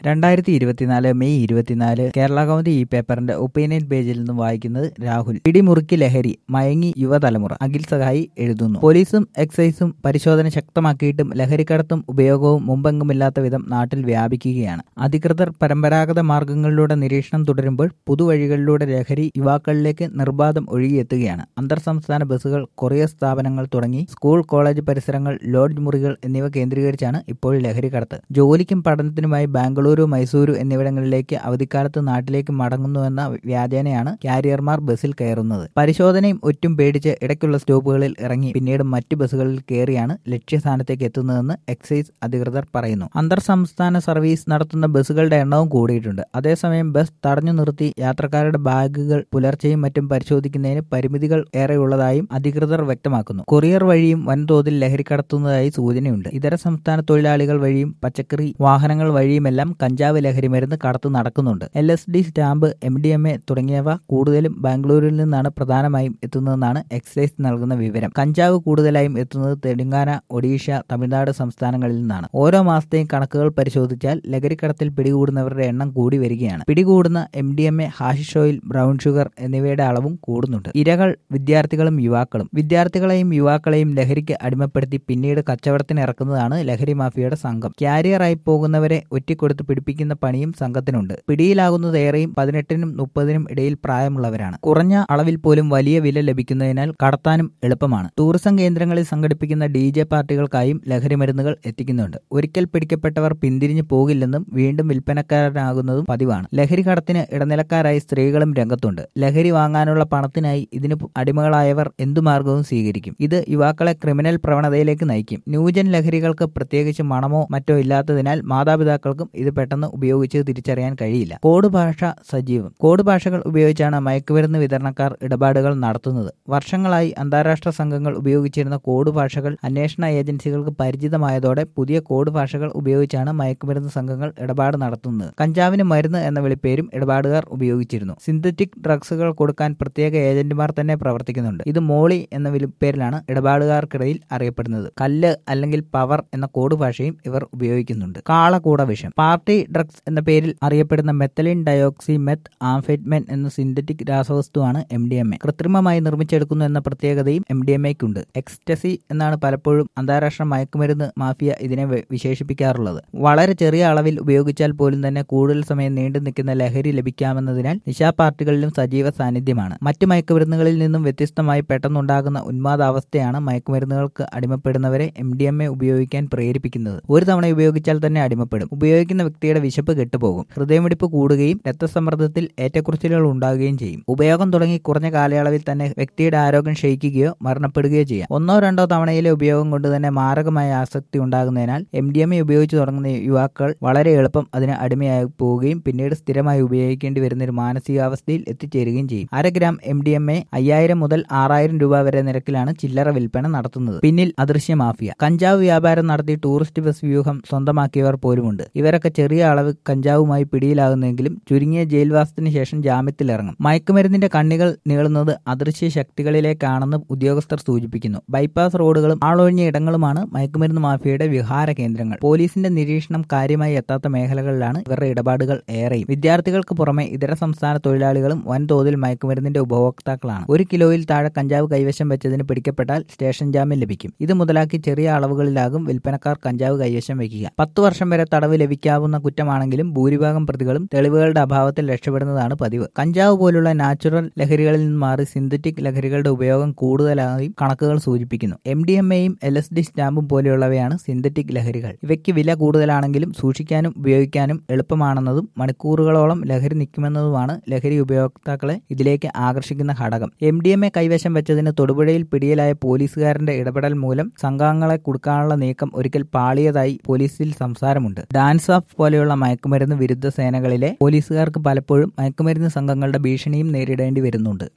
രണ്ടായിരത്തി ഇരുപത്തിനാല് മെയ് ഇരുപത്തിനാല് കേരള കൗമുദി ഈ പേപ്പറിന്റെ ഒപ്പീനിയൻ പേജിൽ നിന്നും വായിക്കുന്നത് രാഹുൽ പിടിമുറുക്കി ലഹരി മയങ്ങി യുവതലമുറ അഖിൽ സഹായി എഴുതുന്നു പോലീസും എക്സൈസും പരിശോധന ശക്തമാക്കിയിട്ടും ലഹരിക്കടത്തും ഉപയോഗവും മുമ്പെങ്ങുമില്ലാത്ത വിധം നാട്ടിൽ വ്യാപിക്കുകയാണ് അധികൃതർ പരമ്പരാഗത മാർഗങ്ങളിലൂടെ നിരീക്ഷണം തുടരുമ്പോൾ പുതുവഴികളിലൂടെ ലഹരി യുവാക്കളിലേക്ക് നിർബാധം ഒഴുകിയെത്തുകയാണ് അന്തർ സംസ്ഥാന ബസ്സുകൾ കൊറിയർ സ്ഥാപനങ്ങൾ തുടങ്ങി സ്കൂൾ കോളേജ് പരിസരങ്ങൾ ലോഡ്ജ് മുറികൾ എന്നിവ കേന്ദ്രീകരിച്ചാണ് ഇപ്പോൾ ലഹരി കടത്ത് ജോലിക്കും പഠനത്തിനുമായി ബാംഗ്ലൂരു മൈസൂരു എന്നിവിടങ്ങളിലേക്ക് അവധിക്കാലത്ത് നാട്ടിലേക്ക് മടങ്ങുന്നുവെന്ന വ്യാജേനയാണ് കാരിയർമാർ ബസ്സിൽ കയറുന്നത് പരിശോധനയും ഒറ്റും പേടിച്ച് ഇടയ്ക്കുള്ള സ്റ്റോപ്പുകളിൽ ഇറങ്ങി പിന്നീട് മറ്റു ബസ്സുകളിൽ കയറിയാണ് ലക്ഷ്യസ്ഥാനത്തേക്ക് എത്തുന്നതെന്ന് എക്സൈസ് അധികൃതർ പറയുന്നു അന്തർ സംസ്ഥാന സർവീസ് നടത്തുന്ന ബസ്സുകളുടെ എണ്ണവും കൂടിയിട്ടുണ്ട് അതേസമയം ബസ് തടഞ്ഞു നിർത്തി യാത്രക്കാരുടെ ബാഗുകൾ പുലർച്ചെയും മറ്റും പരിശോധിക്കുന്നതിന് പരിമിതികൾ ഏറെയുള്ളതായും അധികൃതർ വ്യക്തമാക്കുന്നു കൊറിയർ വഴിയും വൻതോതിൽ ലഹരി കടത്തുന്നതായി സൂചനയുണ്ട് ഇതര സംസ്ഥാന തൊഴിലാളികൾ വഴിയും പച്ചക്കറി വാഹനങ്ങൾ വഴിയുമെല്ലാം കഞ്ചാവ് ലഹരി മരുന്ന് കടത്തു നടക്കുന്നുണ്ട് L S D stamp M D M A തുടങ്ങിയവ കൂടുതലും ബാംഗ്ലൂരിൽ നിന്നാണ് പ്രധാനമായും എത്തുന്നതെന്നാണ് എക്സൈസ് നൽകുന്ന വിവരം കഞ്ചാവ് കൂടുതലായും എത്തുന്നത് തെലങ്കാന ഒഡീഷ തമിഴ്നാട് സംസ്ഥാനങ്ങളിൽ നിന്നാണ് ഓരോ മാസത്തെയും കണക്കുകൾ പരിശോധിച്ചാൽ ലഹരിക്കടത്തിൽ പിടികൂടുന്നവരുടെ എണ്ണം കൂടി വരികയാണ് പിടികൂടുന്ന M D M A hashish oil brown sugar എന്നിവയുടെ അളവും കൂടുന്നുണ്ട് ഇരകൾ വിദ്യാർത്ഥികളും യുവാക്കളും വിദ്യാർത്ഥികളെയും യുവാക്കളെയും ലഹരിക്ക് അടിമപ്പെടുത്തി പിന്നീട് കച്ചവടത്തിന് ഇറക്കുന്നതാണ് ലഹരി മാഫിയയുടെ സംഘം ക്യാരിയറായി പോകുന്നവരെ ഒറ്റിക്കൊടുത്ത് പിടിപ്പിക്കുന്ന പണിയും സംഘത്തിനുണ്ട് പിടിയിലാകുന്നത് ഏറെയും പതിനെട്ടിനും മുപ്പതിനും ഇടയിൽ പ്രായമുള്ളവരാണ് കുറഞ്ഞ അളവിൽ പോലും വലിയ വില ലഭിക്കുന്നതിനാൽ കടത്താനും എളുപ്പമാണ് ടൂറിസം കേന്ദ്രങ്ങളിൽ സംഘടിപ്പിക്കുന്ന ഡി ജെ പാർട്ടികൾക്കായും ലഹരി മരുന്നുകൾ എത്തിക്കുന്നുണ്ട് ഒരിക്കൽ പിടിക്കപ്പെട്ടവർ പിന്തിരിഞ്ഞു പോകില്ലെന്നും വീണ്ടും വിൽപ്പനക്കാരനാകുന്നതും പതിവാണ് ലഹരി കടത്തിന് ഇടനിലക്കാരായി സ്ത്രീകളും രംഗത്തുണ്ട് ലഹരി വാങ്ങാനുള്ള പണത്തിനായി ഇതിന് അടിമകളായവർ എന്തു മാർഗവും സ്വീകരിക്കും ഇത് യുവാക്കളെ ക്രിമിനൽ പ്രവണതയിലേക്ക് നയിക്കും ന്യൂജൻ ലഹരികൾക്ക് പ്രത്യേകിച്ച് മണമോ മറ്റോ ഇല്ലാത്തതിനാൽ മാതാപിതാക്കൾക്കും ഇത് പെട്ടെന്ന് ഉപയോഗിച്ച് തിരിച്ചറിയാൻ കഴിയില്ല കോഡ് ഭാഷ സജീവം കോഡ് ഭാഷകൾ ഉപയോഗിച്ചാണ് മയക്കുമരുന്ന് വിതരണക്കാർ ഇടപാടുകൾ നടത്തുന്നത് വർഷങ്ങളായി അന്താരാഷ്ട്ര സംഘങ്ങൾ ഉപയോഗിച്ചിരുന്ന കോഡ് ഭാഷകൾ അന്വേഷണ ഏജൻസികൾക്ക് പരിചിതമായതോടെ പുതിയ കോഡ് ഭാഷകൾ ഉപയോഗിച്ചാണ് മയക്കുമരുന്ന് സംഘങ്ങൾ ഇടപാട് നടത്തുന്നത് കഞ്ചാവിന് മരുന്ന് എന്ന വിളിപ്പേരും ഇടപാടുകാർ ഉപയോഗിച്ചിരുന്നു സിന്തറ്റിക് ഡ്രഗ്സുകൾ കൊടുക്കാൻ പ്രത്യേക ഏജന്റുമാർ തന്നെ പ്രവർത്തിക്കുന്നുണ്ട് ഇത് മോളി എന്ന വിളിപ്പേരിലാണ് ഇടപാടുകാർക്കിടയിൽ അറിയപ്പെടുന്നത് കല്ല് അല്ലെങ്കിൽ പവർ എന്ന കോഡ് ഭാഷയും ഇവർ ഉപയോഗിക്കുന്നുണ്ട് കാളകൂട വിഷം പാർട്ടി ഡ്രഗ്സ് എന്ന പേരിൽ അറിയപ്പെടുന്ന മെത്തലിൻ ഡയോക്സി മെത്ത് ആംഫെറ്റ്മെൻ എന്ന സിന്തറ്റിക് രാസവസ്തുവാണ് എം ഡി എം എ കൃത്രിമമായി നിർമ്മിച്ചെടുക്കുന്നു എന്ന പ്രത്യേകതയും എം ഡി എം എക്കുണ്ട് എക്സ്റ്റസി എന്നാണ് പലപ്പോഴും അന്താരാഷ്ട്ര മയക്കുമരുന്ന് മാഫിയ ഇതിനെ വിശേഷിപ്പിക്കാറുള്ളത് വളരെ ചെറിയ അളവിൽ ഉപയോഗിച്ചാൽ പോലും തന്നെ കൂടുതൽ സമയം നീണ്ടു നിൽക്കുന്ന ലഹരി ലഭിക്കാമെന്നതിനാൽ നിശാ പാർട്ടികളിലും സജീവ സാന്നിധ്യമാണ് മറ്റു മയക്കുമരുന്നുകളിൽ നിന്നും വ്യത്യസ്തമായി പെട്ടെന്നുണ്ടാകുന്ന ഉന്മാദാവസ്ഥയാണ് മയക്കുമരുന്നുകൾക്ക് അടിമപ്പെടുന്നവരെ എം ഡി എം എ ഉപയോഗിക്കാൻ പ്രേരിപ്പിക്കുന്നത് ഒരു തവണ ഉപയോഗിച്ചാൽ തന്നെ അടിമപ്പെടും ഉപയോഗിക്കുന്ന വ്യക്തിയുടെ വിശപ്പ് കെട്ടുപോകും ഹൃദയമിടിപ്പ് കൂടുകയും രക്തസമ്മർദ്ദത്തിൽ ഏറ്റക്കുറച്ചിലുകൾ ഉണ്ടാകുകയും ചെയ്യും ഉപയോഗം തുടങ്ങി കുറഞ്ഞ കാലയളവിൽ തന്നെ വ്യക്തിയുടെ ആരോഗ്യം ക്ഷയിക്കുകയോ മരണപ്പെടുകയോ ചെയ്യാം ഒന്നോ രണ്ടോ തവണയിലെ ഉപയോഗം കൊണ്ട് തന്നെ മാരകമായ ആസക്തി ഉണ്ടാകുന്നതിനാൽ എം ഡി എം എ ഉപയോഗിച്ചു തുടങ്ങുന്ന യുവാക്കൾ വളരെ എളുപ്പം അതിന് അടിമയായി പോവുകയും പിന്നീട് സ്ഥിരമായി ഉപയോഗിക്കേണ്ടി വരുന്ന ഒരു മാനസികാവസ്ഥയിൽ എത്തിച്ചേരുകയും ചെയ്യും അര gram M D M A അയ്യായിരം മുതൽ ആറായിരം രൂപ വരെ നിരക്കിലാണ് ചില്ലറ വിൽപ്പന നടത്തുന്നത് പിന്നിൽ അദൃശ്യ മാഫിയ കഞ്ചാവ് വ്യാപാരം നടത്തി ടൂറിസ്റ്റ് ബസ് വ്യൂഹം സ്വന്തമാക്കിയവർ പോലുമുണ്ട് ഇവരൊക്കെ ചെറിയ അളവ് കഞ്ചാവുമായി പിടിയിലാകുന്നെങ്കിലും ചുരുങ്ങിയ ജയിൽവാസത്തിന് ശേഷം ജാമ്യത്തിലിറങ്ങും മയക്കുമരുന്നിന്റെ കണ്ണികൾ നീളുന്നത് അദൃശ്യ ശക്തികളിലേക്കാണെന്ന് ഉദ്യോഗസ്ഥർ സൂചിപ്പിക്കുന്നു ബൈപ്പാസ് റോഡുകളും ആളൊഴിഞ്ഞ ഇടങ്ങളുമാണ് മയക്കുമരുന്ന് മാഫിയയുടെ വിഹാര കേന്ദ്രങ്ങൾ പോലീസിന്റെ നിരീക്ഷണം കാര്യമായി എത്താത്ത മേഖലകളിലാണ് ഇവരുടെ ഇടപാടുകൾ ഏറെയും വിദ്യാർത്ഥികൾക്ക് പുറമെ ഇതര സംസ്ഥാന തൊഴിലാളികളും വൻതോതിൽ മയക്കുമരുന്നിന്റെ ഉപഭോക്താക്കളാണ് ഒരു കിലോയിൽ താഴെ കഞ്ചാവ് കൈവശം വെച്ചതിന് പിടിക്കപ്പെട്ടാൽ സ്റ്റേഷൻ ജാമ്യം ലഭിക്കും ഇത് മുതലാക്കി ചെറിയ അളവുകളിലാകും വിൽപ്പനക്കാർ കഞ്ചാവ് കൈവശം വയ്ക്കുക പത്ത് വർഷം വരെ തടവ് ലഭിക്കാവുന്ന കുറ്റമാണെങ്കിലും ഭൂരിഭാഗം പ്രതികളും തെളിവുകളുടെ അഭാവത്തിൽ രക്ഷപ്പെടുന്നതാണ് പതിവ് കഞ്ചാവ് പോലുള്ള നാച്ചുറൽ ലഹരികളിൽ നിന്ന് മാറി സിന്തറ്റിക് ലഹരികളുടെ ഉപയോഗം കൂടുതലായും കണക്കുകൾ സൂചിപ്പിക്കുന്നു എം ഡി എം എയും എൽ എസ് ഡി സ്റ്റാമ്പും പോലെയുള്ളവയാണ് സിന്തറ്റിക് ലഹരികൾ ഇവയ്ക്ക് വില കൂടുതലാണെങ്കിലും സൂക്ഷിക്കാനും ഉപയോഗിക്കാനും എളുപ്പമാണെന്നതും മണിക്കൂറുകളോളം ലഹരി നിൽക്കുമെന്നതുമാണ് ലഹരി ഉപയോക്താക്കളെ ഇതിലേക്ക് ആകർഷിക്കുന്ന ഘടകം എം ഡി എം എ കൈവശം വെച്ചതിന് തൊടുപുഴയിൽ പിടിയിലായ പോലീസുകാരന്റെ ഇടപെടൽ മൂലം സംഘാംഗങ്ങളെ കൊടുക്കാനുള്ള നീക്കം ഒരിക്കൽ പാളിയതായി പോലീസിൽ സംസാരമുണ്ട് ഡാൻസ് ഓഫ് പോലെയുള്ള മയക്കുമരുന്ന് വിരുദ്ധ സേനകളിലെ പോലീസുകാർക്ക് പലപ്പോഴും മയക്കുമരുന്ന് സംഘങ്ങളുടെ ഭീഷണിയും നേരിടേണ്ടി വരുന്നുണ്ട്